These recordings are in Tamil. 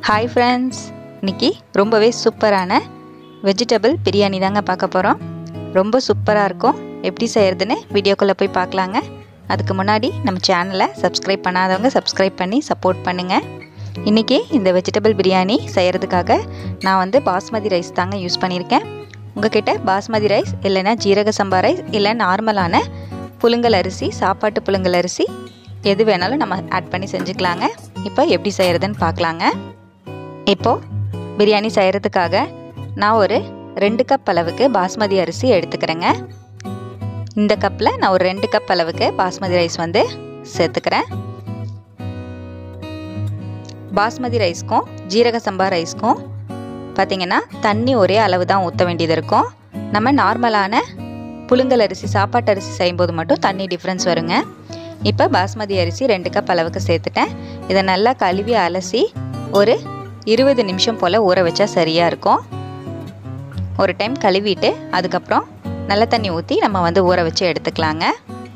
ஹாய் ஃப்ரெண்ட்ஸ் இன்னைக்கு ரொம்பவே சூப்பரான வெஜிடபிள் பிரியாணி தாங்க பார்க்க போகிறோம் ரொம்ப சூப்பராக இருக்கும் எப்படி செய்கிறதுன்னு வீடியோக்குள்ளே போய் பார்க்கலாங்க அதுக்கு முன்னாடி நம்ம சேனலை சப்ஸ்கிரைப் பண்ணாதவங்க சப்ஸ்கிரைப் பண்ணி சப்போர்ட் பண்ணுங்கள் இன்றைக்கி இந்த வெஜிடபிள் பிரியாணி செய்கிறதுக்காக நான் வந்து பாஸ்மதி ரைஸ் தாங்க யூஸ் பண்ணியிருக்கேன் உங்ககிட்ட பாஸ்மதி ரைஸ் இல்லைன்னா ஜீரக சம்பா ரைஸ் இல்லை நார்மலான புழுங்கல் அரிசி சாப்பாட்டு புழுங்கல் அரிசி எது வேணாலும் நம்ம ஆட் பண்ணி செஞ்சுக்கலாங்க இப்போ எப்படி செய்கிறதுன்னு பார்க்கலாங்க இப்போது பிரியாணி செய்கிறதுக்காக நான் ஒரு ரெண்டு கப் அளவுக்கு பாஸ்மதி அரிசி எடுத்துக்கிறேங்க இந்த கப்பில் நான் ஒரு ரெண்டு கப் அளவுக்கு பாஸ்மதி ரைஸ் வந்து சேர்த்துக்கிறேன் பாஸ்மதி ரைஸ்க்கும் ஜீரக சம்பா ரைஸ்க்கும் பார்த்திங்கன்னா தண்ணி ஒரே அளவு தான் ஊற்ற வேண்டியது இருக்கும் நம்ம நார்மலான புழுங்கல் அரிசி சாப்பாட்டு அரிசி செய்யும்போது மட்டும் தண்ணி டிஃப்ரென்ஸ் வருங்க இப்போ பாஸ்மதி அரிசி ரெண்டு கப் அளவுக்கு சேர்த்துட்டேன் இதை நல்லா கழுவி அலசி ஒரு இருபது நிமிஷம் போல் ஊற வச்சா சரியாக இருக்கும் ஒரு டைம் கழுவிட்டு அதுக்கப்புறம் நல்ல தண்ணி ஊற்றி நம்ம வந்து ஊற வச்சு எடுத்துக்கலாங்க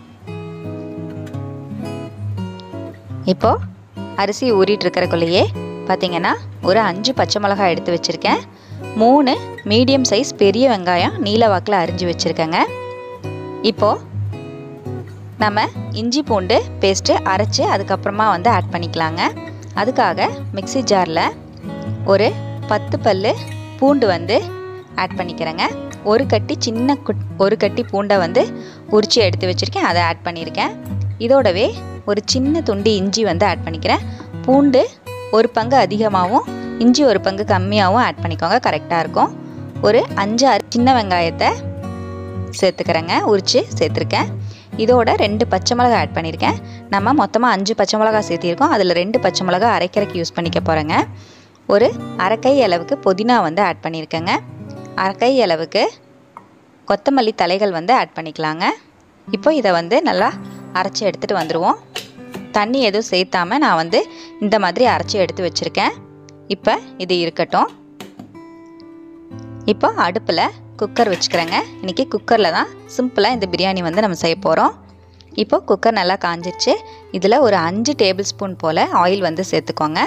இப்போது அரிசி ஊறிட்டு இருக்கிறக்குள்ளேயே பார்த்தீங்கன்னா ஒரு அஞ்சு பச்சை மிளகாய் எடுத்து வச்சுருக்கேன் மூணு மீடியம் சைஸ் பெரிய வெங்காயம் நீல வாக்கில் அரிஞ்சு வச்சுருக்கேங்க இப்போது நம்ம இஞ்சி பூண்டு பேஸ்ட்டு அரைச்சி அதுக்கப்புறமா வந்து ஆட் பண்ணிக்கலாங்க அதுக்காக மிக்சி ஜாரில் ஒரு பத்து பல் பூண்டு வந்து ஆட் பண்ணிக்கிறேங்க ஒரு கட்டி சின்ன குட் ஒரு கட்டி பூண்டை வந்து உரித்து எடுத்து வச்சுருக்கேன் அதை ஆட் பண்ணியிருக்கேன் இதோடவே ஒரு சின்ன துண்டு இஞ்சி வந்து ஆட் பண்ணிக்கிறேன் பூண்டு ஒரு பங்கு அதிகமாகவும் இஞ்சி ஒரு பங்கு கம்மியாகவும் ஆட் பண்ணிக்கோங்க கரெக்டாக இருக்கும் ஒரு அஞ்சு ஆறு சின்ன வெங்காயத்தை சேர்த்துக்கிறேங்க உரித்து சேர்த்துருக்கேன் இதோட ரெண்டு பச்சை மிளகா ஆட் பண்ணியிருக்கேன் நம்ம மொத்தமாக அஞ்சு பச்சை மிளகா சேர்த்திருக்கோம் அதில் ரெண்டு பச்சை மிளகா அரைக்கரைக்கு யூஸ் பண்ணிக்க போகிறேங்க ஒரு அரைக்கை அளவுக்கு புதினா வந்து ஆட் பண்ணியிருக்கேங்க அரைக்கை அளவுக்கு கொத்தமல்லி தலைகள் வந்து ஆட் பண்ணிக்கலாங்க இப்போ இதை வந்து நல்லா அரைச்சி எடுத்துகிட்டு வந்துடுவோம் தண்ணி எதுவும் சேர்த்தாமல் நான் வந்து இந்த மாதிரி அரைச்சி எடுத்து வச்சுருக்கேன் இப்போ இது இருக்கட்டும் இப்போ அடுப்பில் குக்கர் வச்சுக்கிறேங்க இன்றைக்கி குக்கரில் தான் சிம்பிளாக இந்த பிரியாணி வந்து நம்ம செய்ய போகிறோம் இப்போ குக்கர் நல்லா காஞ்சிருச்சு இதில் ஒரு அஞ்சு டேபிள் ஸ்பூன் போல் ஆயில் வந்து சேர்த்துக்கோங்க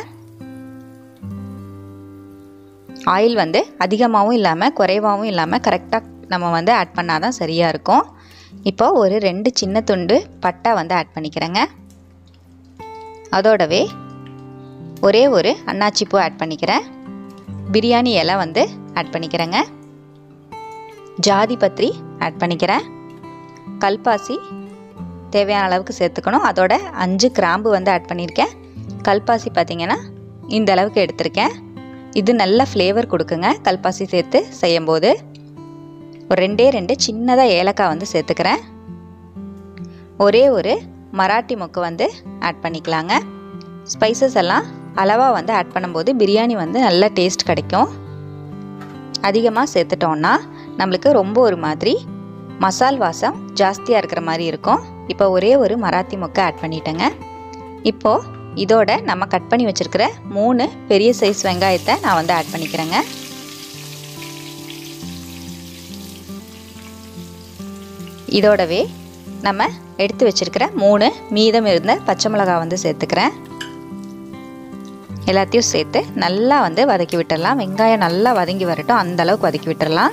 ஆயில் வந்து அதிகமாகவும் இல்லாமல் குறைவாகவும் இல்லாமல் கரெக்டாக நம்ம வந்து ஆட் பண்ணால் தான் சரியாக இருக்கும் இப்போ ஒரு ரெண்டு சின்ன துண்டு பட்டை வந்து ஆட் பண்ணிக்கிறேங்க அதோடவே ஒரே ஒரு அன்னாச்சி பூ ஆட் பண்ணிக்கிறேன் பிரியாணி இலை வந்து ஆட் பண்ணிக்கிறேங்க ஜாதி பத்திரி ஆட் பண்ணிக்கிறேன் கல்பாசி தேவையான அளவுக்கு சேர்த்துக்கணும் அதோட அஞ்சு கிராம்பு வந்து ஆட் பண்ணியிருக்கேன் கல்பாசி பார்த்திங்கன்னா இந்த அளவுக்கு எடுத்திருக்கேன் இது நல்ல ஃப்ளேவர் கொடுக்குங்க கல்பாசி சேர்த்து செய்யும்போது ஒரு ரெண்டே ரெண்டு சின்னதாக ஏலக்காய் வந்து சேர்த்துக்கிறேன் ஒரே ஒரு மராட்டி மொக்கு வந்து ஆட் பண்ணிக்கலாங்க ஸ்பைசஸ் எல்லாம் அளவாக வந்து ஆட் பண்ணும்போது பிரியாணி வந்து நல்ல டேஸ்ட் கிடைக்கும் அதிகமாக சேர்த்துட்டோன்னா நம்மளுக்கு ரொம்ப ஒரு மாதிரி மசால் வாசம் ஜாஸ்தியாக இருக்கிற மாதிரி இருக்கும் இப்போ ஒரே ஒரு மராத்தி மொக்கை ஆட் பண்ணிட்டேங்க இப்போது இதோட நம்ம கட் பண்ணி வச்சுருக்கிற மூணு பெரிய சைஸ் வெங்காயத்தை நான் வந்து ஆட் பண்ணிக்கிறேங்க இதோடவே நம்ம எடுத்து வச்சுருக்கிற மூணு மீதம் இருந்த பச்சை மிளகாய் வந்து சேர்த்துக்கிறேன் எல்லாத்தையும் சேர்த்து நல்லா வந்து வதக்கி விட்டுடலாம் வெங்காயம் நல்லா வதங்கி வரட்டும் அந்த அளவுக்கு வதக்கி விட்டுடலாம்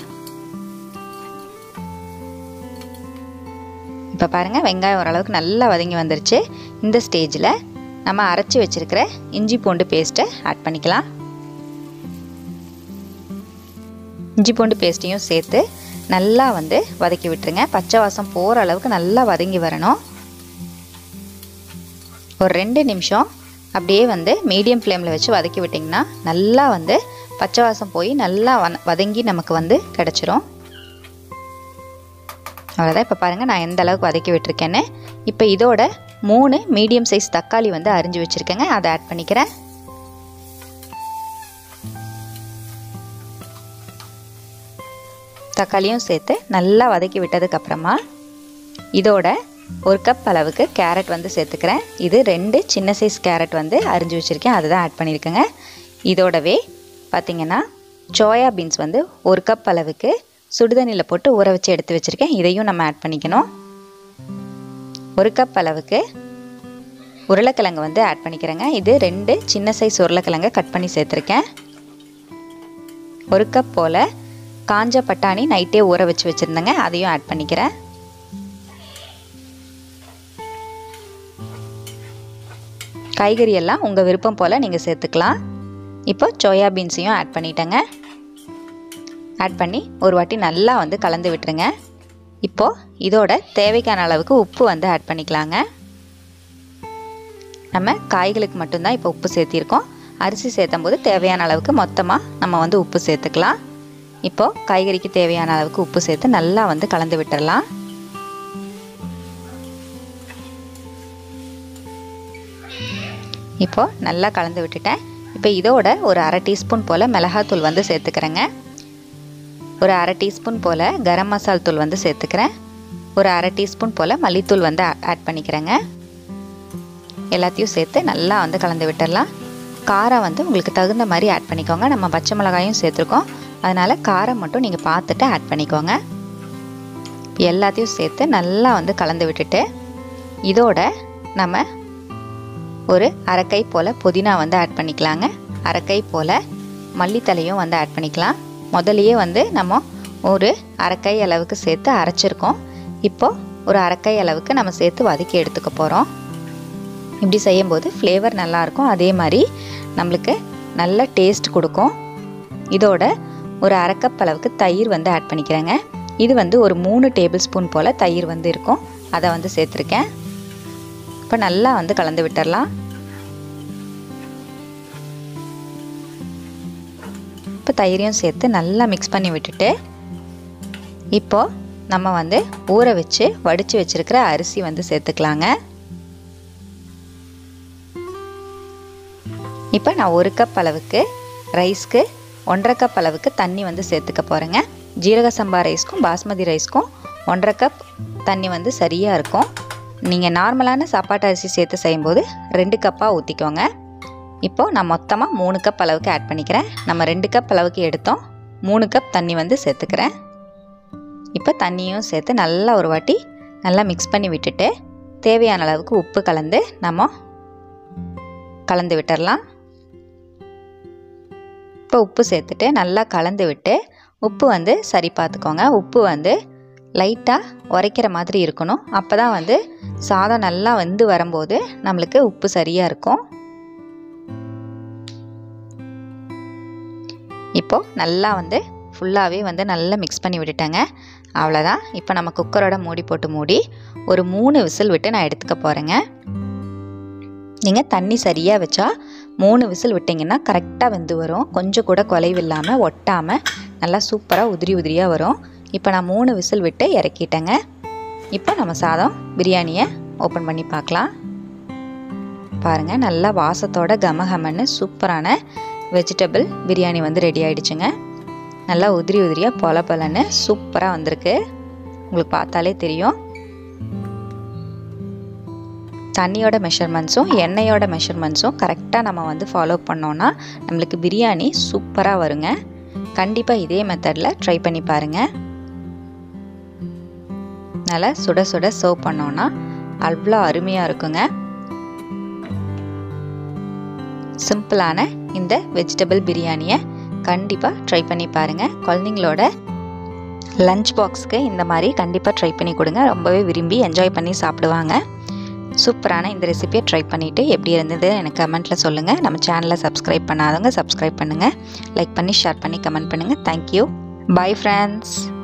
இப்போ பாருங்கள் வெங்காயம் ஓரளவுக்கு நல்லா வதங்கி வந்துருச்சு இந்த ஸ்டேஜில் நம்ம அரைச்சி வச்சுருக்கிற இஞ்சி பூண்டு பேஸ்ட்டை ஆட் பண்ணிக்கலாம் இஞ்சி பூண்டு பேஸ்ட்டையும் சேர்த்து நல்லா வந்து வதக்கி விட்டுருங்க பச்சை வாசம் போகிற அளவுக்கு நல்லா வதங்கி வரணும் ஒரு ரெண்டு நிமிஷம் அப்படியே வந்து மீடியம் ஃப்ளேமில் வச்சு வதக்கி விட்டிங்கன்னா நல்லா வந்து பச்சை வாசம் போய் நல்லா வதங்கி நமக்கு வந்து கிடச்சிரும் அவ்வளோதான் இப்போ பாருங்கள் நான் எந்த அளவுக்கு வதக்கி விட்டுருக்கேன்னு இப்போ இதோட மூணு மீடியம் சைஸ் தக்காளி வந்து அரிஞ்சு வச்சுருக்கேங்க அதை ஆட் பண்ணிக்கிறேன் தக்காளியும் சேர்த்து நல்லா வதக்கி விட்டதுக்கப்புறமா இதோட ஒரு கப் அளவுக்கு கேரட் வந்து சேர்த்துக்கிறேன் இது ரெண்டு சின்ன சைஸ் கேரட் வந்து அரிஞ்சு வச்சுருக்கேன் அதை தான் ஆட் பண்ணியிருக்கேங்க இதோடவே பார்த்திங்கன்னா சோயா பீன்ஸ் வந்து ஒரு கப் அளவுக்கு சுடுதண்ணியில் போட்டு ஊற வச்சு எடுத்து வச்சுருக்கேன் இதையும் நம்ம ஆட் பண்ணிக்கணும் ஒரு கப் அளவுக்கு உருளைக்கிழங்கு வந்து ஆட் பண்ணிக்கிறேங்க இது ரெண்டு சின்ன சைஸ் உருளைக்கிழங்கை கட் பண்ணி சேர்த்துருக்கேன் ஒரு கப் போல் காஞ்ச பட்டாணி நைட்டே ஊற வச்சு வச்சுருந்தேங்க அதையும் ஆட் பண்ணிக்கிறேன் காய்கறி எல்லாம் உங்கள் விருப்பம் போல் நீங்கள் சேர்த்துக்கலாம் இப்போ சோயா பீன்ஸையும் ஆட் பண்ணிட்டேங்க ஆட் பண்ணி ஒரு வாட்டி நல்லா வந்து கலந்து விட்டுருங்க இப்போது இதோட தேவைக்கான அளவுக்கு உப்பு வந்து ஆட் பண்ணிக்கலாங்க நம்ம காய்களுக்கு மட்டும்தான் இப்போ உப்பு சேர்த்திருக்கோம் அரிசி சேர்த்தும் போது தேவையான அளவுக்கு மொத்தமாக நம்ம வந்து உப்பு சேர்த்துக்கலாம் இப்போது காய்கறிக்கு தேவையான அளவுக்கு உப்பு சேர்த்து நல்லா வந்து கலந்து விட்டுடலாம் இப்போது நல்லா கலந்து விட்டுட்டேன் இப்போ இதோட ஒரு அரை டீஸ்பூன் போல் மிளகாத்தூள் வந்து சேர்த்துக்கிறேங்க ஒரு அரை டீஸ்பூன் போல் கரம் மசால் தூள் வந்து சேர்த்துக்கிறேன் ஒரு அரை டீஸ்பூன் போல் மல்லித்தூள் வந்து ஆட் பண்ணிக்கிறேங்க எல்லாத்தையும் சேர்த்து நல்லா வந்து கலந்து விட்டுடலாம் காரம் வந்து உங்களுக்கு தகுந்த மாதிரி ஆட் பண்ணிக்கோங்க நம்ம பச்சை மிளகாயும் சேர்த்துருக்கோம் அதனால் காரம் மட்டும் நீங்கள் பார்த்துட்டு ஆட் பண்ணிக்கோங்க எல்லாத்தையும் சேர்த்து நல்லா வந்து கலந்து விட்டுட்டு இதோட நம்ம ஒரு அரைக்கை போல் புதினா வந்து ஆட் பண்ணிக்கலாங்க அரைக்கை போல் மல்லித்தலையும் வந்து ஆட் பண்ணிக்கலாம் முதலையே வந்து நம்ம ஒரு அரைக்கை அளவுக்கு சேர்த்து அரைச்சிருக்கோம் இப்போது ஒரு அரைக்கை அளவுக்கு நம்ம சேர்த்து வதக்கி எடுத்துக்க போகிறோம் இப்படி செய்யும்போது ஃப்ளேவர் நல்லாயிருக்கும் அதே மாதிரி நம்மளுக்கு நல்ல டேஸ்ட் கொடுக்கும் இதோட ஒரு அரைக்கப் அளவுக்கு தயிர் வந்து ஆட் பண்ணிக்கிறேங்க இது வந்து ஒரு மூணு டேபிள் ஸ்பூன் போல் தயிர் வந்து இருக்கும் அதை வந்து சேர்த்துருக்கேன் இப்போ நல்லா வந்து கலந்து விட்டுடலாம் இப்போ தயிரையும் சேர்த்து நல்லா மிக்ஸ் பண்ணி விட்டுட்டு இப்போது நம்ம வந்து ஊற வச்சு வடித்து வச்சுருக்கிற அரிசி வந்து சேர்த்துக்கலாங்க இப்போ நான் ஒரு கப் அளவுக்கு ரைஸ்க்கு ஒன்றரை கப் அளவுக்கு தண்ணி வந்து சேர்த்துக்க போகிறேங்க ஜீரக சம்பா ரைஸ்க்கும் பாஸ்மதி ரைஸ்க்கும் ஒன்றரை கப் தண்ணி வந்து சரியாக இருக்கும் நீங்கள் நார்மலான சாப்பாட்டு அரிசி சேர்த்து செய்யும்போது ரெண்டு கப்பாக ஊற்றிக்கோங்க இப்போது நான் மொத்தமாக மூணு கப் அளவுக்கு ஆட் பண்ணிக்கிறேன் நம்ம ரெண்டு கப் அளவுக்கு எடுத்தோம் மூணு கப் தண்ணி வந்து சேர்த்துக்கிறேன் இப்போ தண்ணியும் சேர்த்து நல்லா ஒரு வாட்டி நல்லா மிக்ஸ் பண்ணி விட்டுட்டு தேவையான அளவுக்கு உப்பு கலந்து நம்ம கலந்து விட்டுடலாம் இப்போ உப்பு சேர்த்துட்டு நல்லா கலந்து விட்டு உப்பு வந்து சரி பார்த்துக்கோங்க உப்பு வந்து லைட்டாக உரைக்கிற மாதிரி இருக்கணும் அப்போ தான் வந்து சாதம் நல்லா வெந்து வரும்போது நம்மளுக்கு உப்பு சரியாக இருக்கும் இப்போது நல்லா வந்து ஃபுல்லாகவே வந்து நல்லா மிக்ஸ் பண்ணி விட்டுட்டேங்க அவ்வளோதான் இப்போ நம்ம குக்கரோட மூடி போட்டு மூடி ஒரு மூணு விசில் விட்டு நான் எடுத்துக்க போகிறேங்க நீங்கள் தண்ணி சரியாக வச்சா மூணு விசில் விட்டிங்கன்னா கரெக்டாக வெந்து வரும் கொஞ்சம் கூட குலைவு இல்லாமல் ஒட்டாமல் நல்லா சூப்பராக உதிரி உதிரியாக வரும் இப்போ நான் மூணு விசில் விட்டு இறக்கிட்டேங்க இப்போ நம்ம சாதம் பிரியாணியை ஓப்பன் பண்ணி பார்க்கலாம் பாருங்கள் நல்லா வாசத்தோட கமகமன்னு சூப்பரான வெஜிடபிள் பிரியாணி வந்து ரெடி ஆயிடுச்சுங்க நல்லா உதிரி உதிரியாக பொல பொலன்னு சூப்பராக வந்திருக்கு உங்களுக்கு பார்த்தாலே தெரியும் தண்ணியோட மெஷர்மெண்ட்ஸும் எண்ணெயோட மெஷர்மெண்ட்ஸும் கரெக்டாக நம்ம வந்து ஃபாலோ பண்ணோன்னா நம்மளுக்கு பிரியாணி சூப்பராக வருங்க கண்டிப்பாக இதே மெத்தடில் ட்ரை பண்ணி பாருங்கள் நல்லா சுட சுட சர்வ் பண்ணோன்னா அவ்வளோ அருமையாக இருக்குங்க சிம்பிளான இந்த வெஜிடபிள் பிரியாணியை கண்டிப்பாக ட்ரை பண்ணி பாருங்கள் குழந்தைங்களோட லஞ்ச் பாக்ஸ்க்கு இந்த மாதிரி கண்டிப்பாக ட்ரை பண்ணி கொடுங்க ரொம்பவே விரும்பி என்ஜாய் பண்ணி சாப்பிடுவாங்க சூப்பரான இந்த ரெசிபியை ட்ரை பண்ணிவிட்டு எப்படி இருந்தது எனக்கு கமெண்ட்டில் சொல்லுங்கள் நம்ம சேனலை சப்ஸ்கிரைப் பண்ணாதவங்க சப்ஸ்கிரைப் பண்ணுங்கள் லைக் பண்ணி ஷேர் பண்ணி கமெண்ட் பண்ணுங்கள் தேங்க்யூ பை ஃப்ரெண்ட்ஸ்